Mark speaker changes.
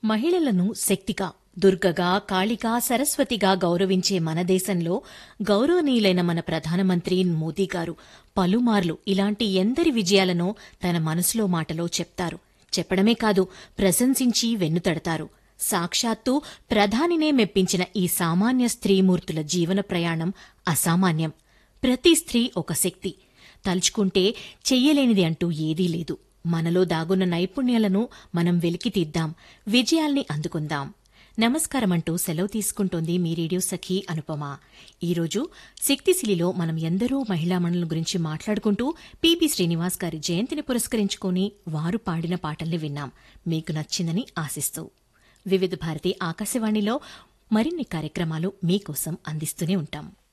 Speaker 1: మహిళలను శక్తిగా దుర్గగా కాళిగా సరస్వతిగా గౌరవించే మన దేశంలో గౌరవనీయులైన మన ప్రధానమంత్రి మోదీ గారు పలుమార్లు ఇలాంటి ఎందరి విజయాలను తన మనసులో మాటలో చెప్తారు చెప్పడమే కాదు ప్రశంసించి వెన్నుతడతారు సాక్షాత్తు ప్రధానినే మెప్పించిన ఈ సామాన్య స్త్రీమూర్తుల జీవన ప్రయాణం అసామాన్యం ప్రతి స్త్రీ ఒక శక్తి తలుచుకుంటే చెయ్యలేనిది అంటూ ఏదీ లేదు మనలో దాగున్న నైపుణ్యాలను మనం వెలికితీద్దాం విజయాల్ని అందుకుందాం నమస్కారమంటూ సెలవు తీసుకుంటోంది మీ రేడియో సఖీ అనుపమ ఈరోజు శక్తిశిలిలో మనం ఎందరో మహిళామణుల గురించి మాట్లాడుకుంటూ పిబి శ్రీనివాస్ గారి జయంతిని పురస్కరించుకొని వారు పాడిన పాటల్ని విన్నాం మీకు నచ్చిందని ఆశిస్తూ వివిధ భారతి ఆకాశవాణిలో మరిన్ని కార్యక్రమాలు మీకోసం అందిస్తూనే ఉంటాం